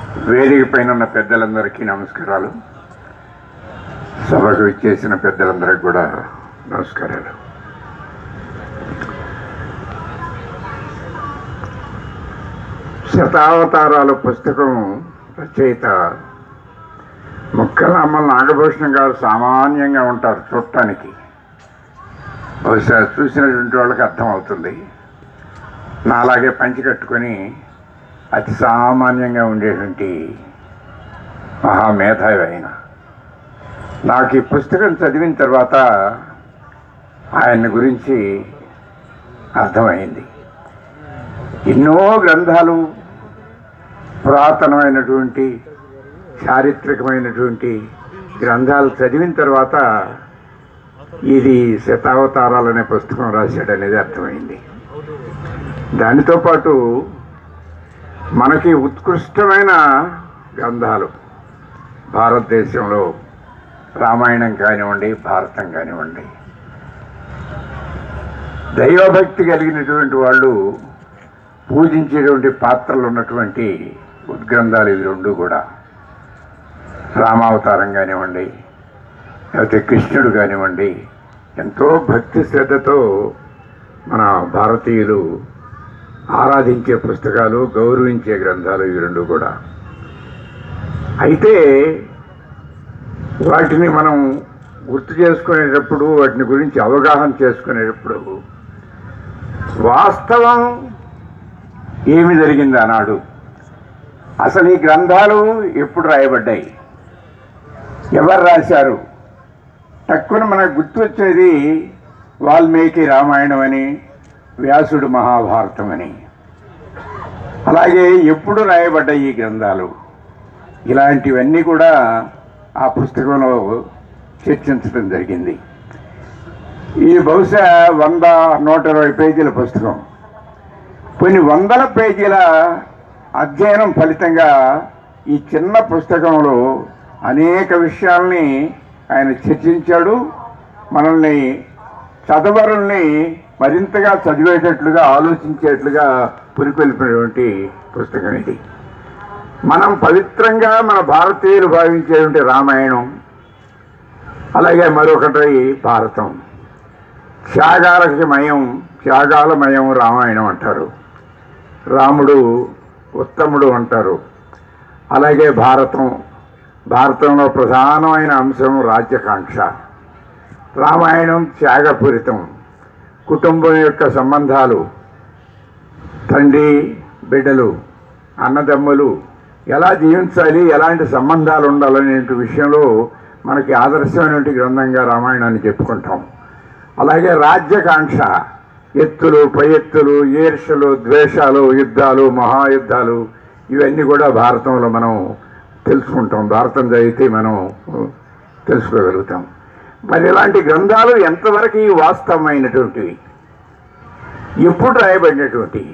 వేదిక పైన ఉన్న పెద్దలందరికీ నమస్కారాలు సభకు ఇచ్చేసిన పెద్దలందరికీ కూడా నమస్కారాలు శతావతారాల పుస్తకం రచయిత ముక్కలమ్మ నాగభూషణం గారు సామాన్యంగా ఉంటారు చూడటానికి బహుశా చూసినటువంటి వాళ్ళకి అర్థమవుతుంది నాలాగే పంచి కట్టుకొని అతి సామాన్యంగా ఉండేటువంటి మహామేధావి ఆయన నాకు ఈ పుస్తకం చదివిన తర్వాత ఆయన గురించి అర్థమైంది ఎన్నో గ్రంథాలు పురాతనమైనటువంటి చారిత్రకమైనటువంటి గ్రంథాలు చదివిన తర్వాత ఇది శతావతారాలు అనే పుస్తకం రాశాడనేది అర్థమైంది దానితో పాటు మనకి ఉత్కృష్టమైన గ్రంథాలు భారతదేశంలో రామాయణం కానివ్వండి భారతం కానివ్వండి దైవభక్తి కలిగినటువంటి వాళ్ళు పూజించేటువంటి పాత్రలు ఉన్నటువంటి ఉద్గ్రంథాలు ఇవి రెండు కూడా రామావతారం కానివ్వండి లేకపోతే కృష్ణుడు కానివ్వండి ఎంతో భక్తి శ్రద్ధతో మన భారతీయులు ఆరాధించే పుస్తకాలు గౌరవించే గ్రంథాలు ఇవి రెండు కూడా అయితే వాటిని మనం గుర్తు చేసుకునేటప్పుడు వాటిని గురించి అవగాహన చేసుకునేటప్పుడు వాస్తవం ఏమి జరిగింది ఆనాడు అసలు ఈ గ్రంథాలు ఎప్పుడు రాయబడ్డాయి ఎవరు రాశారు తక్కువ మనకు గుర్తు వచ్చేది వాల్మీకి రామాయణం అని వ్యాసుడు మహాభారతం అని అలాగే ఎప్పుడు రాయబడ్డాయి ఈ గ్రంథాలు ఇలాంటివన్నీ కూడా ఆ పుస్తకంలో చర్చించడం జరిగింది ఈ బహుశా వంద నూట ఇరవై పేజీల పుస్తకం కొన్ని వందల పేజీల అధ్యయనం ఫలితంగా ఈ చిన్న పుస్తకంలో అనేక విషయాల్ని ఆయన చర్చించాడు మనల్ని చదవరుల్ని మరింతగా చదివేటట్లుగా ఆలోచించేట్లుగా పురికొల్పినటువంటి పుస్తకం ఇది మనం పవిత్రంగా మన భారతీయులు భావించేటువంటి రామాయణం అలాగే మరొకటి భారతం త్యాగాలకి మయం త్యాగాలమయం రామాయణం అంటారు రాముడు ఉత్తముడు అంటారు అలాగే భారతం భారతంలో ప్రధానమైన అంశం రాజ్యకాంక్ష రామాయణం త్యాగపూరితం కుటుంబం యొక్క సంబంధాలు తండ్రి బిడ్డలు అన్నదమ్ములు ఎలా జీవించాలి ఎలాంటి సంబంధాలు ఉండాలనే విషయంలో మనకి ఆదర్శమైనటువంటి గ్రంథంగా రామాయణాన్ని చెప్పుకుంటాం అలాగే రాజ్యకాంక్ష ఎత్తులు పై ఎత్తులు ఈర్షలు ద్వేషాలు యుద్ధాలు మహాయుద్ధాలు ఇవన్నీ కూడా భారతంలో మనం తెలుసుకుంటాం భారతం చదివితే మనం తెలుసుకోగలుగుతాం మరి ఇలాంటి గ్రంథాలు ఎంతవరకు వాస్తవమైనటువంటివి ఎప్పుడు రాయబడినటువంటివి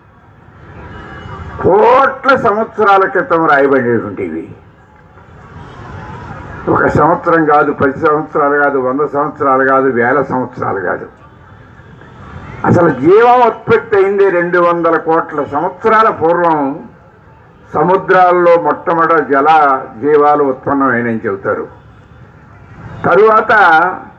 కోట్ల సంవత్సరాల క్రితం రాయబడినటువంటివి ఒక సంవత్సరం కాదు పది సంవత్సరాలు కాదు వంద సంవత్సరాలు కాదు వేల సంవత్సరాలు కాదు అసలు జీవం ఉత్పత్తి అయింది రెండు వందల కోట్ల సంవత్సరాల పూర్వం సముద్రాల్లో మొట్టమొదటి జల జీవాలు ఉత్పన్నమైనని చెబుతారు తరువాత